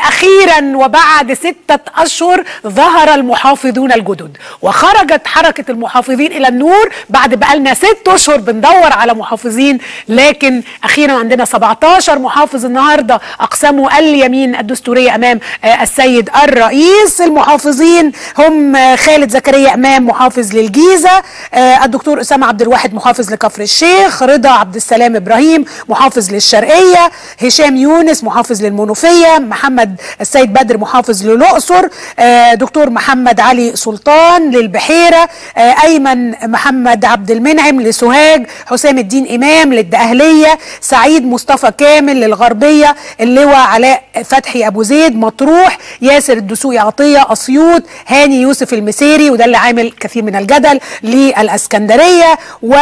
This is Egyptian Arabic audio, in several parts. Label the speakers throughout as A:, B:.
A: واخيرا وبعد ستة اشهر ظهر المحافظون الجدد وخرجت حركة المحافظين الى النور بعد بقالنا ست اشهر بندور على محافظين لكن اخيرا عندنا 17 محافظ النهاردة اقسموا اليمين الدستورية امام آه، السيد الرئيس المحافظين هم آه، خالد زكريا امام محافظ للجيزة آه، الدكتور اسامة عبد الواحد محافظ لكفر الشيخ رضا عبد السلام ابراهيم محافظ للشرقية هشام يونس محافظ للمنوفية محمد السيد بدر محافظ للأقصر آه، دكتور محمد علي سلطان للبحيرة آه، أيمن محمد عبد المنعم لسوهاج حسام الدين إمام للدقهلية سعيد مصطفى كامل للغربية اللواء علاء فتحي أبو زيد مطروح ياسر الدسوقي عطية أسيوط هاني يوسف المسيري وده اللي عامل كثير من الجدل للأسكندرية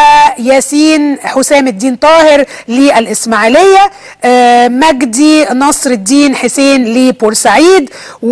A: وياسين حسام الدين طاهر للإسماعيلية آه، مجدي نصر الدين حسين لبورسعيد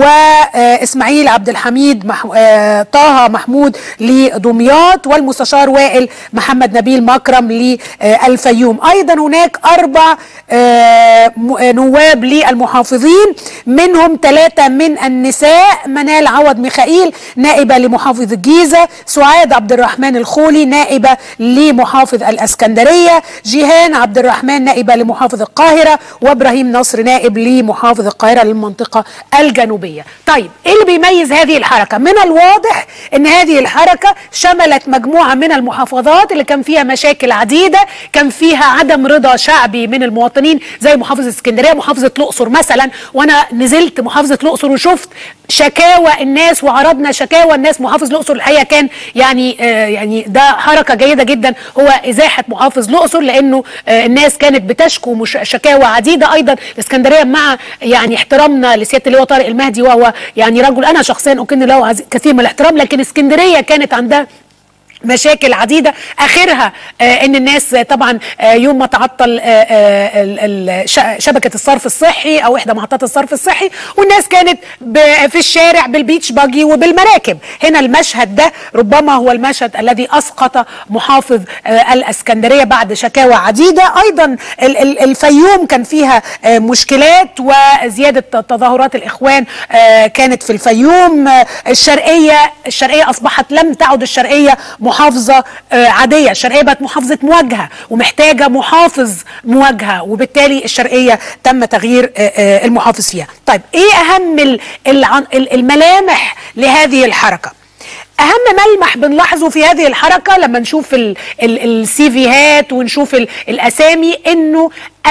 A: واسماعيل عبد الحميد مح... آه، طه محمود لدمياط والمستشار وائل محمد نبيل مكرم للفيوم ايضا هناك اربع آه، م- آه، نواب للمحافظين منهم ثلاثه من النساء منال عوض ميخائيل نائبه لمحافظ الجيزه سعاد عبد الرحمن الخولي نائبه لمحافظ الاسكندريه جيهان عبد الرحمن نائبه لمحافظ القاهره وابراهيم نصر نائب لمحافظ القاهره للمنطقه الجنوبيه. طيب ايه اللي بيميز هذه الحركه؟ من الواضح ان هذه الحركه شملت مجموعه من المحافظات اللي كان فيها مشاكل عديده، كان فيها عدم رضا شعبي من المواطنين زي محافظه اسكندريه، محافظه الاقصر مثلا، وانا نزلت محافظه الاقصر وشفت شكاوى الناس وعرضنا شكاوى الناس محافظ الاقصر الحقيقه كان يعني آه يعني ده حركه جيده جدا هو ازاحه محافظ الاقصر لانه آه الناس كانت بتشكو مش شكاوى عديده ايضا الاسكندريه مع يعني احترامنا لسياده اللواء طارق المهدي وهو يعني رجل انا شخصيا اكن له عز- كثير من الاحترام لكن اسكندريه كانت عندها مشاكل عديدة آخرها آه إن الناس آه، طبعا آه يوم ما تعطل آه آه ال- ال- ش- شبكة الصرف الصحي أو إحدى محطات الصرف الصحي والناس كانت ب- في الشارع بالبيتش باجي وبالمراكب هنا المشهد ده ربما هو المشهد الذي أسقط محافظ آه الأسكندرية بعد شكاوى عديدة أيضا ال- ال- الفيوم كان فيها آه مشكلات وزيادة تظاهرات الإخوان آه كانت في الفيوم آه الشرقية الشرقية أصبحت لم تعد الشرقية محافظة آه، عادية الشرقية بقت محافظة مواجهة ومحتاجة محافظ مواجهة وبالتالي الشرقية تم تغيير آه، آه، المحافظ فيها طيب ايه اهم ال- العن- ال- الملامح لهذه الحركة اهم ملمح بنلاحظه في هذه الحركه لما نشوف ال- ال- السيفيهات ونشوف ال- الاسامي انه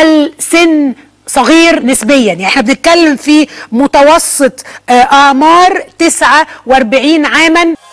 A: السن صغير نسبيا يعني احنا بنتكلم في متوسط آه، اعمار 49 عاما